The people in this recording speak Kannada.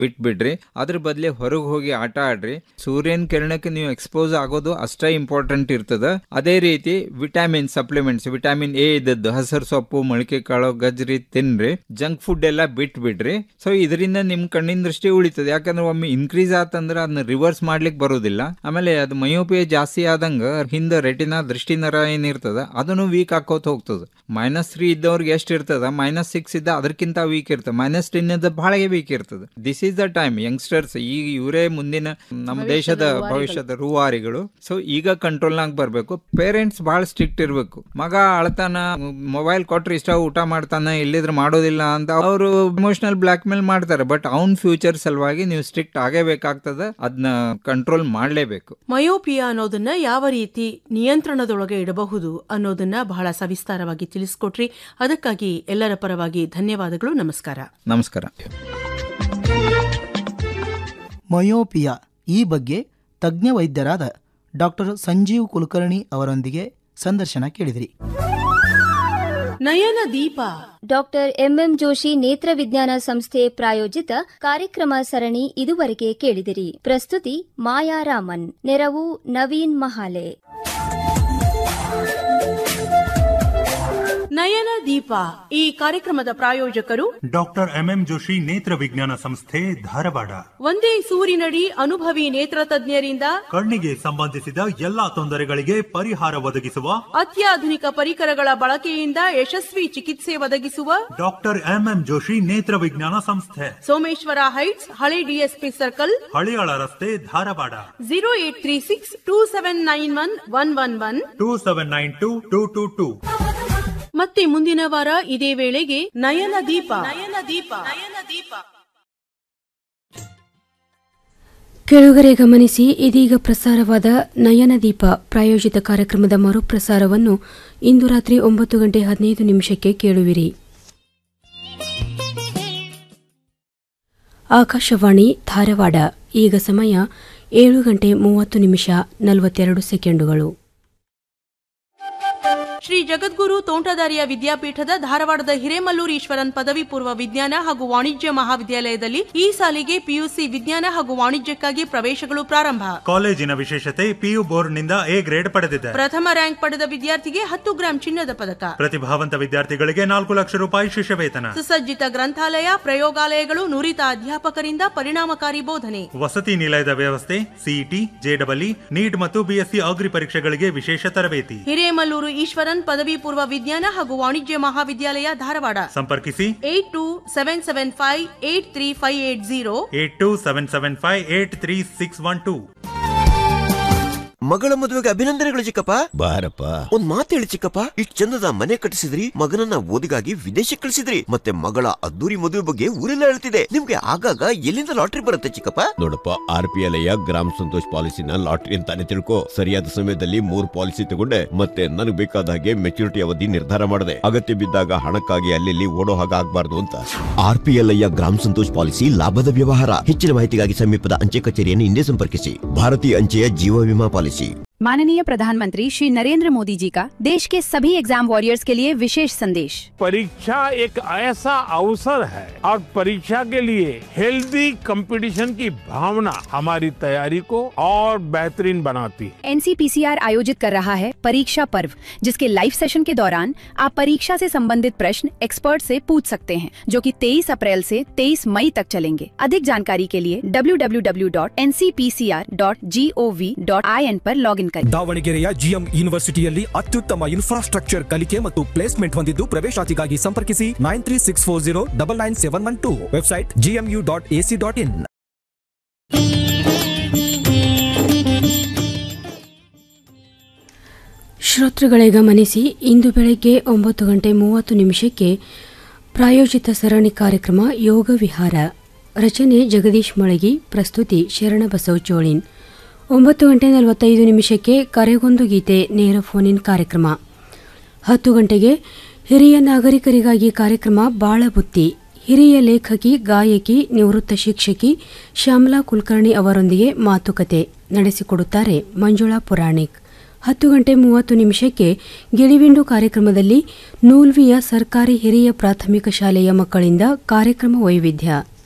ಬಿಟ್ಬಿಡ್ರಿ ಅದ್ರ ಬದಲಿ ಹೊರಗೆ ಹೋಗಿ ಆಟ ಆಡ್ರಿ ಸೂರ್ಯನ ಕಿರಣಕ್ಕೆ ನೀವು ಎಕ್ಸ್ಪೋಸ್ ಆಗೋದು ಅಷ್ಟೇ ಇಂಪಾರ್ಟೆಂಟ್ ಇರ್ತದ ಅದೇ ರೀತಿ ವಿಟಾಮಿನ್ ಸಪ್ಲಿಮೆಂಟ್ಸ್ ವಿಟಾಮಿನ್ ಎ ಇದ್ದದ್ದು ಹಸಿರು ಸೊಪ್ಪು ಮೊಳಕೆ ಕಾಳು ಗಜ್ರಿ ತಿನ್ರಿ ಜಂಕ್ ಫುಡ್ ಎಲ್ಲ ಬಿಟ್ಬಿಡ್ರಿ ಸೊ ಇದರಿಂದ ನಿಮ್ ಕಣ್ಣಿನ ದೃಷ್ಟಿ ಉಳಿತದೆ ಯಾಕಂದ್ರೆ ಒಮ್ಮೆ ಇನ್ಕ್ರೀಸ್ ಆತಂದ್ರೆ ಅದನ್ನ ರಿವರ್ಸ್ ಮಾಡ್ಲಿಕ್ಕೆ ಬರೋದಿಲ್ಲ ಆಮೇಲೆ ಅದು ಮಯೋಪಿಯ ಜಾಸ್ತಿ ಆದಂಗ ಹಿಂದೆ ರೆಟಿನಾ ದೃಷ್ಟಿ ನರ ಏನಿರ್ತದ ಅದನ್ನು ವೀಕ್ ಆಕೋತ ಹೋಗ್ತದೆ ಮೈನಸ್ ತ್ರೀ ಇದ್ದವ್ರಿಗೆ ಎಷ್ಟು ಇರ್ತದ ಮೈನಸ್ ಸಿಕ್ಸ್ ಇದ್ದ ಅದಕ್ಕಿಂತ ವೀಕ್ ಇರ್ತದೆ ಮೈನಸ್ ಟೆನ್ ಇದ್ದ ಬಹಳ ವೀಕ್ ಇರ್ತದೆ this is the time youngsters ಈಗ ಇವರೇ ಮುಂದಿನ ನಮ್ಮ ದೇಶದ ಭವಿಷ್ಯದ ರೂವಾರಿಗಳು ಸೊ ಈಗ ಕಂಟ್ರೋಲ್ನಾಗ ಬರಬೇಕು ಪೇರೆಂಟ್ಸ್ ಬಹಳ ಸ್ಟ್ರಿಕ್ಟ್ ಇರಬೇಕು ಮಗ ಅಳ್ತಾನ ಮೊಬೈಲ್ ಕೊಟ್ರೆ ಇಷ್ಟ ಊಟ ಮಾಡ್ತಾನೆ ಇಲ್ಲಿದ್ರೆ ಮಾಡೋದಿಲ್ಲ ಅಂತ ಅವರು ಇಮೋಷನಲ್ ಬ್ಲಾಕ್ ಮೇಲ್ ಮಾಡ್ತಾರೆ ಬಟ್ ಅವ್ನ್ ಫ್ಯೂಚರ್ ಸಲುವಾಗಿ ನೀವು ಸ್ಟ್ರಿಕ್ಟ್ ಆಗೇಬೇಕಾಗ್ತದೆ ಅದನ್ನ ಕಂಟ್ರೋಲ್ ಮಾಡಲೇಬೇಕು ಮಯೋಪಿಯಾ ಅನ್ನೋದನ್ನ ಯಾವ ರೀತಿ ನಿಯಂತ್ರಣದೊಳಗೆ ಇಡಬಹುದು ಅನ್ನೋದನ್ನ ಬಹಳ ಸವಿಸ್ತಾರವಾಗಿ ತಿಳಿಸ್ಕೊಟ್ರಿ ಅದಕ್ಕಾಗಿ ಎಲ್ಲರ ಪರವಾಗಿ ಧನ್ಯವಾದಗಳು ನಮಸ್ಕಾರ ನಮಸ್ಕಾರ ಮಯೋಪಿಯಾ ಈ ಬಗ್ಗೆ ತಜ್ಞ ವೈದ್ಯರಾದ ಡಾಕ್ಟರ್ ಸಂಜೀವ್ ಕುಲಕರ್ಣಿ ಅವರೊಂದಿಗೆ ಸಂದರ್ಶನ ಕೇಳಿದಿರಿ ನಯನ ದೀಪ ಡಾಕ್ಟರ್ ಎಂಎಂ ಜೋಶಿ ನೇತ್ರ ವಿಜ್ಞಾನ ಸಂಸ್ಥೆ ಪ್ರಾಯೋಜಿತ ಕಾರ್ಯಕ್ರಮ ಸರಣಿ ಇದುವರೆಗೆ ಕೇಳಿದಿರಿ ಪ್ರಸ್ತುತಿ ಮಾಯಾ ರಾಮನ್ ನೆರವು ನವೀನ್ ಮಹಾಲೆ ನಯನ ದೀಪ ಈ ಕಾರ್ಯಕ್ರಮದ ಪ್ರಾಯೋಜಕರು ಡಾಕ್ಟರ್ ಎಂಎಂ ಜೋಶಿ ನೇತ್ರ ವಿಜ್ಞಾನ ಸಂಸ್ಥೆ ಧಾರವಾಡ ಒಂದೇ ಸೂರಿನಡಿ ಅನುಭವಿ ನೇತ್ರ ತಜ್ಞರಿಂದ ಕಣ್ಣಿಗೆ ಸಂಬಂಧಿಸಿದ ಎಲ್ಲಾ ತೊಂದರೆಗಳಿಗೆ ಪರಿಹಾರ ಒದಗಿಸುವ ಅತ್ಯಾಧುನಿಕ ಪರಿಕರಗಳ ಬಳಕೆಯಿಂದ ಯಶಸ್ವಿ ಚಿಕಿತ್ಸೆ ಒದಗಿಸುವ ಡಾಕ್ಟರ್ ಎಂಎಂ ಜೋಶಿ ನೇತ್ರ ವಿಜ್ಞಾನ ಸಂಸ್ಥೆ ಸೋಮೇಶ್ವರ ಹೈಟ್ಸ್ ಹಳೆ ಡಿಎಸ್ಪಿ ಸರ್ಕಲ್ ಹಳಿಯಾಳ ರಸ್ತೆ Dharwad zero eight three six two seven nine one one one one two seven nine two two two two ಮತ್ತೆ ಮುಂದಿನ ವಾರ ಇದೇ ವೇಳೆಗೆ ನಯನ ದೀಪ ನಯನ ದೀಪ ನಯನ ದೀಪ ಕೆಳಗರೆ ಗಮನಿಸಿ ಇದೀಗ ಪ್ರಸಾರವಾದ ನಯನದೀಪ ಪ್ರಾಯೋಜಿತ ಕಾರ್ಯಕ್ರಮದ ಮರುಪ್ರಸಾರವನ್ನು ಇಂದು ರಾತ್ರಿ ಒಂಬತ್ತು ಗಂಟೆ ಹದಿನೈದು ನಿಮಿಷಕ್ಕೆ ಕೇಳುವಿರಿ ಆಕಾಶವಾಣಿ ಧಾರವಾಡ ಈಗ ಸಮಯ ಏಳು ಗಂಟೆ ಮೂವತ್ತು ನಿಮಿಷ ನಲವತ್ತೆರಡು ಸೆಕೆಂಡುಗಳು ಶ್ರೀ ಜಗದ್ಗುರು ತೋಂಟದಾರ್ಯ ವಿದ್ಯಾಪೀಠದ ಧಾರವಾಡದ ಹಿರೇಮಲ್ಲೂರು ಈಶ್ವರನ್ ಪದವಿ ಪೂರ್ವ ವಿಜ್ಞಾನ ಹಾಗೂ ವಾಣಿಜ್ಯ ಮಹಾವಿದ್ಯಾಲಯದಲ್ಲಿ ಈ ಸಾಲಿಗೆ ಪಿಯುಸಿ ವಿಜ್ಞಾನ ಹಾಗೂ ವಾಣಿಜ್ಯಕ್ಕಾಗಿ ಪ್ರವೇಶಗಳು ಪ್ರಾರಂಭ ಕಾಲೇಜಿನ ವಿಶೇಷತೆ ಪಿಯು ಬೋರ್ಡ್ನಿಂದ ಎ ಗ್ರೇಡ್ ಪಡೆದಿದೆ ಪ್ರಥಮ ರ್ಯಾಂಕ್ ಪಡೆದ ವಿದ್ಯಾರ್ಥಿಗೆ ಹತ್ತು ಗ್ರಾಂ ಚಿನ್ನದ ಪದಕ ಪ್ರತಿಭಾವಂತ ವಿದ್ಯಾರ್ಥಿಗಳಿಗೆ ನಾಲ್ಕು ಲಕ್ಷ ರೂಪಾಯಿ ಶಿಷ್ಯವೇತನ ಸುಸಜ್ಜಿತ ಗ್ರಂಥಾಲಯ ಪ್ರಯೋಗಾಲಯಗಳು ನುರಿತ ಅಧ್ಯಾಪಕರಿಂದ ಪರಿಣಾಮಕಾರಿ ಬೋಧನೆ ವಸತಿ ನಿಲಯದ ವ್ಯವಸ್ಥೆ ಸಿಇಟಿ ಜೆಡಬ್ಲ್ಇ ನೀಟ್ ಮತ್ತು ಬಿಎಸ್ಸಿ ಅಗ್ರಿ ಪರೀಕ್ಷೆಗಳಿಗೆ ವಿಶೇಷ ತರಬೇತಿ ಹಿರೇಮಲ್ಲೂರು ಈಶ್ವರನ್ ಪದವಿ ಪೂರ್ವ ವಿಜ್ಞಾನ ಹಾಗೂ ವಾಣಿಜ್ಯ ಮಹಾವಿದ್ಯಾಲಯ ಧಾರವಾಡ ಸಂಪರ್ಕಿಸಿ eight two seven seven five eight three five eight zero eight two seven seven five eight three six one two ಮಗಳ ಮದುವೆಗೆ ಅಭಿನಂದನೆಗಳು ಚಿಕ್ಕಪ್ಪ ಬಾರಪ್ಪ ಒಂದ್ ಮಾತು ಹೇಳಿ ಚಿಕ್ಕಪ್ಪ ಇಷ್ಟ್ ಚಂದದ ಮನೆ ಕಟ್ಟಿಸಿದ್ರಿ ಮಗನನ್ನ ಓದಿಗಾಗಿ ವಿದೇಶಕ್ಕೆ ಕಳಿಸಿದ್ರಿ ಮತ್ತೆ ಮಗಳ ಅದ್ದೂರಿ ಮದುವೆ ಬಗ್ಗೆ ಊರೆಲ್ಲ ಹೇಳ್ತಿದೆ ನಿಮ್ಗೆ ಆಗಾಗ ಎಲ್ಲಿಂದ ಲಾಟ್ರಿ ಬರುತ್ತೆ ಚಿಕ್ಕಪ್ಪ ನೋಡಪ್ಪ R P L gram Santosh ಪಾಲಿಸಿನ ಲಾಟ್ರಿ ಅಂತಾನೆ ತಿಳ್ಕೊ ಸರಿಯಾದ ಸಮಯದಲ್ಲಿ ಮೂರ್ ಪಾಲಿಸಿ ತಗೊಂಡೆ ಮತ್ತೆ ನನಗೆ ಬೇಕಾದ ಹಾಗೆ ಮೆಚುರಿಟಿ ಅವಧಿ ನಿರ್ಧಾರ ಮಾಡಿದೆ ಅಗತ್ಯ ಬಿದ್ದಾಗ ಹಣಕ್ಕಾಗಿ ಅಲ್ಲಿ ಓಡೋ ಹಾಗೆ ಆಗ್ಬಾರ್ದು ಅಂತ R P L gram Santosh policy ಲಾಭದ ವ್ಯವಹಾರ ಹೆಚ್ಚಿನ ಮಾಹಿತಿಗಾಗಿ ಸಮೀಪದ ಅಂಚೆ ಕಚೇರಿಯನ್ನು ಹಿಂದೆ ಸಂಪರ್ಕಿಸಿ ಭಾರತೀಯ ಅಂಚೆಯ ಜೀವ ವಿಮಾ ಪಾಲಿಸಿ माननीय प्रधानमंत्री श्री नरेंद्र मोदी जी का देश के सभी एग्जाम वॉरियर्स के लिए विशेष संदेश परीक्षा एक ऐसा अवसर है और परीक्षा के लिए हेल्दी कंपटीशन की भावना हमारी तैयारी को और बेहतरीन बनाती है एनसीपीसीआर आयोजित कर रहा है परीक्षा पर्व जिसके लाइव सेशन के दौरान आप परीक्षा से संबंधित प्रश्न एक्सपर्ट से पूछ सकते हैं जो कि 23 अप्रैल से 23 मई तक चलेंगे अधिक जानकारी के लिए www.ncpcr.gov.in पर लॉगिन करें ದಾವಣಗೆರೆಯ ಜಿಎಂ ಯೂನಿವರ್ಸಿಟಿಯಲ್ಲಿ ಅತ್ಯುತ್ತಮ ಇನ್ಫ್ರಾಸ್ಟ್ರಕ್ಚರ್ ಕಲಿಕೆ ಮತ್ತು ಪ್ಲೇಸ್ಮೆಂಟ್ ಹೊಂದಿದ್ದು ಪ್ರವೇಶಾತಿಗಾಗಿ ಸಂಪರ್ಕಿಸಿ nine three six four zero double nine seven one two website GMU dot AC dot in ಶ್ರೋತೃಗಳೇ ಗಮನಿಸಿ ಇಂದು ಬೆಳಗ್ಗೆ ಒಂಬತ್ತು ಗಂಟೆ ಮೂವತ್ತು ನಿಮಿಷಕ್ಕೆ ಪ್ರಾಯೋಜಿತ ಸರಣಿ ಕಾರ್ಯಕ್ರಮ ಯೋಗ ವಿಹಾರ ರಚನೆ ಜಗದೀಶ್ ಮಳಗಿ ಪ್ರಸ್ತುತಿ ಶರಣಬಸವ ಚೋಳಿನ್ ಒಂಬತ್ತು ಗಂಟೆ ನಲವತ್ತೈದು ನಿಮಿಷಕ್ಕೆ ಕರೆಗೊಂದು ಗೀತೆ ನೇರ ಫೋನ್ ಇನ್ ಕಾರ್ಯಕ್ರಮ ಹತ್ತು ಗಂಟೆಗೆ ಹಿರಿಯ ನಾಗರಿಕರಿಗಾಗಿ ಕಾರ್ಯಕ್ರಮ ಬಾಳಬುತ್ತಿ ಹಿರಿಯ ಲೇಖಕಿ ಗಾಯಕಿ ನಿವೃತ್ತ ಶಿಕ್ಷಕಿ ಶ್ಯಾಮಲಾ ಕುಲಕರ್ಣಿ ಅವರೊಂದಿಗೆ ಮಾತುಕತೆ ನಡೆಸಿಕೊಡುತ್ತಾರೆ ಮಂಜುಳಾ ಪುರಾಣಿಕ್ ಹತ್ತು ಗಂಟೆ ಮೂವತ್ತು ನಿಮಿಷಕ್ಕೆ ಗಿಳಿವಿಂಡು ಕಾರ್ಯಕ್ರಮದಲ್ಲಿ ನೂಲ್ವಿಯ ಸರ್ಕಾರಿ ಹಿರಿಯ ಪ್ರಾಥಮಿಕ ಶಾಲೆಯ ಮಕ್ಕಳಿಂದ ಕಾರ್ಯಕ್ರಮ ವೈವಿಧ್ಯ